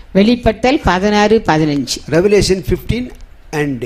வெளிப்படுத்தல் பதினாறு பதினஞ்சு Revelation 15 and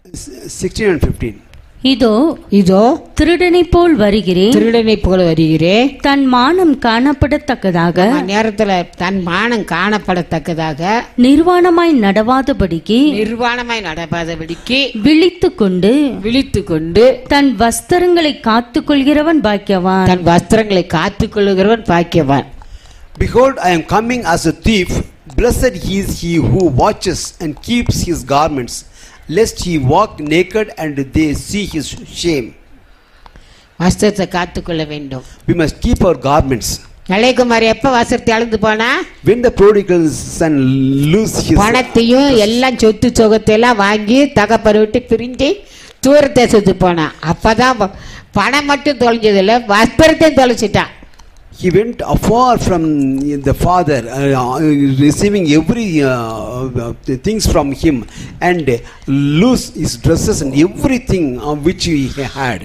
16 and 15. இதோ இதோ திருடனைப் போல் வருகிறேன் திருடனை போல வருகிறேன் தன் மானம் காணப்படத்தக்கதாக நம்ம நேரத்துல தன் மானம் காணப்படத்தக்கதாக நிர்வாணமாய் நடவாதபடிக்கு நிர்வாணமாய் நடப்பாதபடிக்கு விழித்துக் கொண்டு விழித்து கொண்டு தன் வஸ்திரங்களை காத்துக் கொள்கிறவன் பாக்கியவான் தன் வஸ்திரங்களை காத்துக் கொள்ளுகிறவன் பாக்கியவான் Behold, I am coming as a thief. Blessed is he who watches and keeps his garments, lest he walk naked and they see his shame. வஸ்திரத்தை காத்துக்கொள்ள வேண்டும் We must keep our garments. Ilayakumar எப்ப வஸ்திரத்தை அழுந்து போனா When the prodigal son lose his பணத்தையும் எல்லாம் சொத்து சொகத்தை எல்லாம் வாங்கி தகப்பரை விட்டு பிரிஞ்சு தூர தேசத்துக்கு போனான் அப்பதான் ப- பணம் மட்டும் தொலைஞ்சதில்ல வஸ்திரத்தையும் தொலைச்சிட்டான் he went afar from the father, uh, receiving every uh, uh, things from him, and lose his dresses and everything uh, which he had.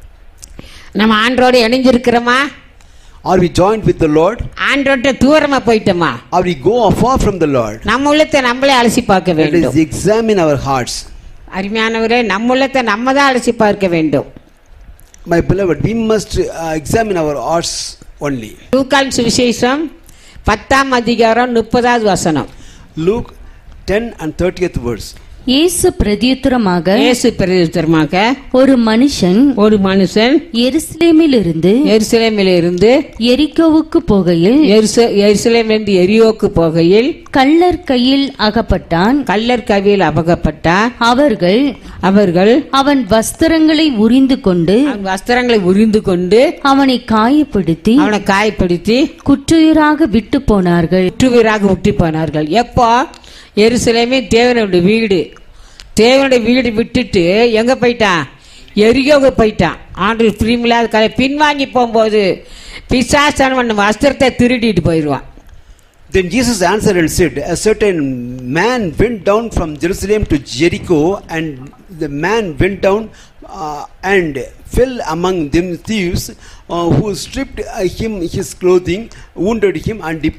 நம்ம ஆண்டோடு இணைஞ்சிருக்கிறோமா Are we joined with the Lord? ஆண்டோட்ட தூரமா போயிட்டோமா Or we go afar from the Lord? நம்ம உள்ளத்தை நம்மளே அலசி பார்க்க Let வேண்டும் us examine our hearts. அருமையானவரே நம்ம உள்ளத்தை நம்ம தான் அலசி பார்க்க வேண்டும் My beloved, we must uh, examine our hearts only. லூக்கான் சுவிசேஷம் பத்தாம் அதிகாரம் முப்பதாவது வசனம் Luke 10 and 30th verse. இயேசு பிரதியுத்தரமாக இயேசு பிரதித்தரமாக ஒரு மனுஷன் ஒரு மனுஷன் எருசலேமிலிருந்து எருசலேமில் இருந்து எரிக்கோவுக்கு போகையில் எருச- எருசலேமிலிருந்து எரியோக்கு போகையில் கள்ளர் கையில் அகப்பட்டான் கள்ளர் கவியில் அபகப்பட்டார் அவர்கள் அவர்கள் அவன் வஸ்திரங்களை உரிந்து கொண்டு அவன் வஸ்திரங்களை உரிந்து கொண்டு அவனை காயப்படுத்தி அவனை காயப்படுத்தி குற்றுயிராக விட்டு போனார்கள் வெற்றுவீராக விட்டு போனார்கள் எப்போ எருசலேமே தேவனுடைய வீடு தேவனுடைய வீடு விட்டுட்டு எங்க போயிட்டான் எரியோக போயிட்டான் ஆண்டு பிரிமில்லாத கலை பின்வாங்கி போகும்போது பிசாசான வஸ்திரத்தை திருடிட்டு போயிடுவான் Then Jesus answered and said, A certain man went down from Jerusalem to Jericho, and the man went down uh, and fell among them thieves, uh, who stripped uh, him his clothing, wounded him, and